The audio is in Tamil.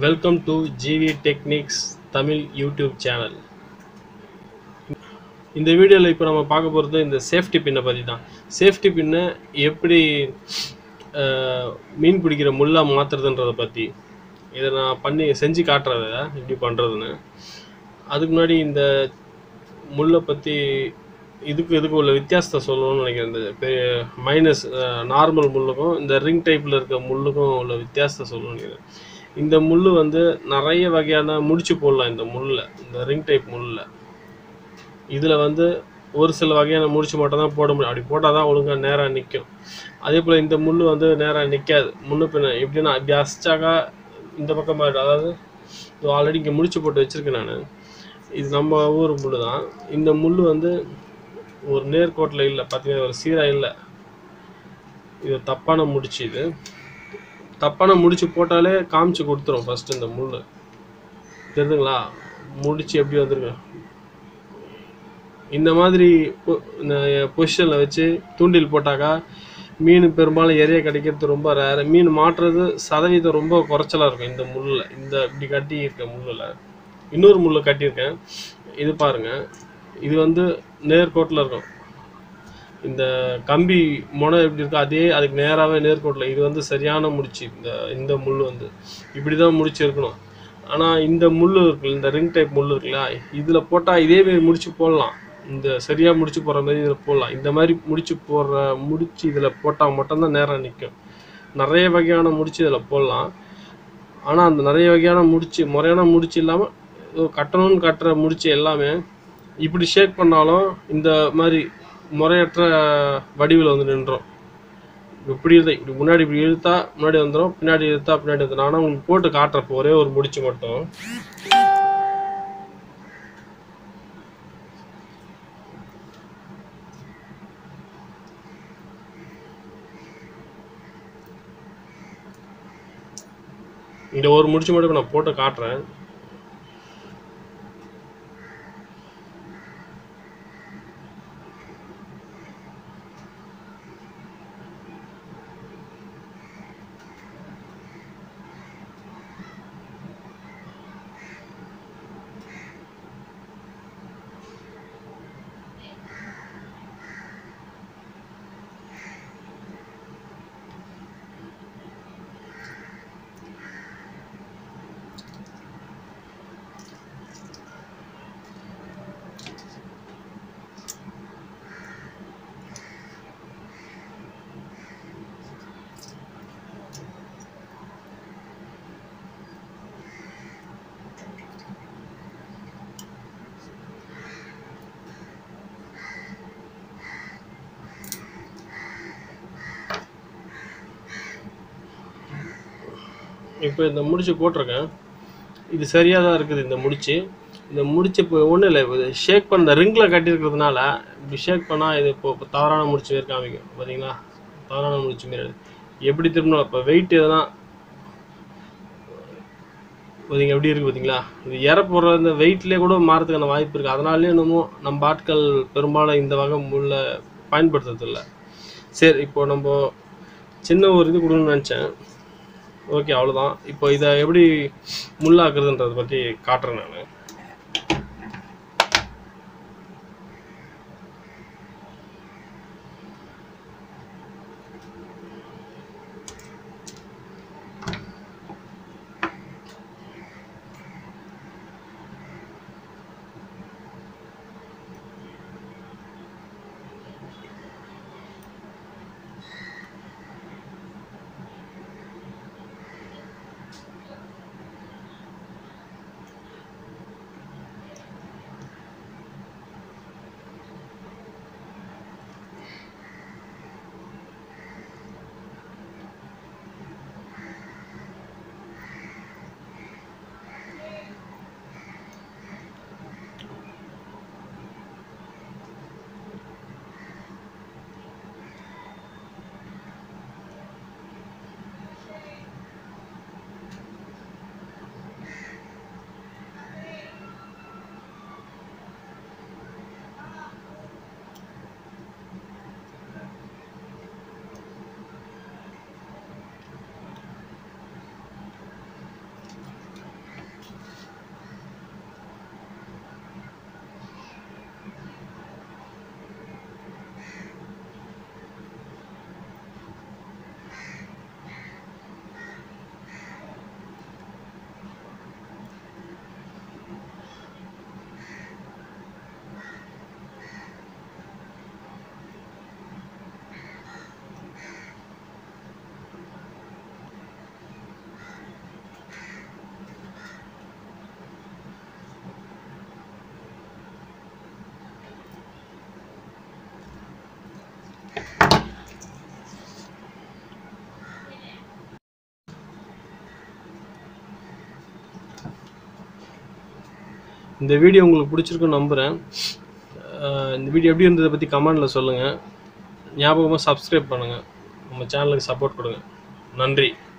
Welcome to GV technics Tamil YouTube channel இந்த வீடியோவில் இப்போ நம்ம பார்க்க போகிறது இந்த சேஃப்டி பின்னை பற்றி தான் சேஃப்டி பின்னை எப்படி அஹ், மீன் பிடிக்கிற முள்ளாக மாற்றுறதுன்றதை பற்றி இதை நான் பண்ணி செஞ்சு காட்டுறத எப்படி பண்ணுறதுன்னு அதுக்கு முன்னாடி இந்த முள்ளை பற்றி இதுக்கு இதுக்கு உள்ள வித்தியாசத்தை சொல்லணும்னு நினைக்கிறேன் இந்த பெரிய மைனஸ் நார்மல் முள்ளுக்கும் இந்த ரிங் டைப்பில் இருக்க முள்ளுக்கும் உள்ள வித்தியாசத்தை சொல்லணும்னு நினைக்கிறேன் இந்த முள் வந்து நிறைய வகையான முடிச்சு போடலாம் இந்த முள்ளில் இந்த ரிங் டைப் முள்ளில் இதில் வந்து ஒரு சில வகையான முடிச்சு மட்டும் தான் போட முடியும் அப்படி போட்டால் தான் ஒழுங்காக நேராக நிற்கும் அதே போல் இந்த முள் வந்து நேராக நிற்காது முன்னு பின்ன எப்படின்னா இப்படி அசிச்சாக்கா இந்த பக்கம் மாறிடும் அதாவது ஆல்ரெடி இங்கே முடிச்சு போட்டு வச்சுருக்கேன் நான் இது நம்ம ஊர் முள் தான் இந்த முள் வந்து ஒரு நேர்கோட்டில் இல்லை பார்த்தீங்கன்னா ஒரு சீராக இல்லை இது தப்பான முடிச்சு இது தப்பான முடிச்சு போட்டாலே காமிச்சு கொடுத்துரும் ஃபர்ஸ்ட் இந்த முள் தெரியுதுங்களா முடிச்சு எப்படி வந்திருக்கு இந்த மாதிரி பொ- இந்த பொசிஷனில் வச்சு தூண்டில் போட்டாக்கா மீன் பெரும்பாலும் எரிய கிடைக்கிறது ரொம்ப ரேர் மீன் மாட்டுறது சதவீதம் ரொம்ப குறைச்சலாக இருக்கும் இந்த முள்ளில் இந்த இப்படி கட்டி இருக்க முள்ளில் இன்னொரு முள் கட்டியிருக்கேன் இது பாருங்க இது வந்து நேர்கோட்டில் இருக்கும் இந்த கம்பி முனை எப்படி இருக்கோ அதே அதுக்கு நேராகவே நேர்கோட்டில் இது வந்து சரியான முடிச்சு இந்த இந்த முள் வந்து இப்படி தான் முடிச்சு இருக்கணும் ஆனால் இந்த முள் இருக்குல்ல இந்த ரிங் டைப் முள் இருக்குல்ல இதில் போட்டால் இதே மாதிரி முடிச்சு போடலாம் இந்த சரியாக முடிச்சு போடுற மாதிரி இதில் போடலாம் இந்த மாதிரி முடிச்சு போடுற முடிச்சு இதில் போட்டால் மட்டும்தான் நேராக நிற்கும் நிறைய வகையான முடிச்சு இதில் போடலாம் ஆனால் அந்த நிறைய வகையான முடிச்சு முறையான முடிச்சு இல்லாமல் கட்டணும்னு கட்டுற முடிச்சு எல்லாமே இப்படி ஷேக் பண்ணாலும் இந்த மாதிரி முறையற்ற வடிவில் வந்து நின்றோம் இப்படி இழுத்தா இப்படி முன்னாடி இப்படி இழுத்தா முன்னாடி வந்துடும் பின்னாடி இழுத்தா பின்னாடி வந்துடும் ஆனால் உங்களுக்கு போட்டு காட்டுறப்போ ஒரே ஒரு முடிச்சு மட்டும் இந்த ஒரு முடிச்சு மட்டும் இப்ப நான் போட்டு காட்டுறேன் இப்போ இந்த முடிச்சு போட்டிருக்கேன் இது சரியாக தான் இருக்குது இந்த முடிச்சு இந்த முடிச்சு இப்போ ஒன்றும் இல்லை இது ஷேக் பண்ண ரிங்கில் கட்டியிருக்கிறதுனால இப்படி ஷேக் பண்ணால் இது இப்போ இப்போ தவறான முடிச்சு மாரி காமிக்கும் பார்த்தீங்களா தவறான முடிச்சு மாரி அது. எப்படி திரும்பணும் இப்போ வெயிட் எதனா பார்த்தீங்க எப்படி இருக்குது பார்த்தீங்களா இது இற போடுற இந்த வெயிட்லேயே கூட மாறதுக்கான வாய்ப்பு இருக்குது அதனாலே என்னமோ நம்ம ஆட்கள் பெரும்பாலும் இந்த வகை முள்ள பயன்படுத்துறதில்ல சரி இப்போ நம்ம சின்ன ஒரு இது கொடுக்கணும்னு நினச்சேன் ஓகே அவ்வளோதான் இப்போ இதை எப்படி முள்ளாக்குறதுன்றதை பற்றி காட்டுறேன் நான் இந்த வீடியோ உங்களுக்கு பிடிச்சிருக்குன்னு நம்புகிறேன் அஹ் இந்த வீடியோ எப்படி இருந்ததை பற்றி கமெண்டில் சொல்லுங்கள் ஞாபகமாக சப்ஸ்கிரைப் பண்ணுங்கள் நம்ம சேனலுக்கு சப்போர்ட் கொடுங்க நன்றி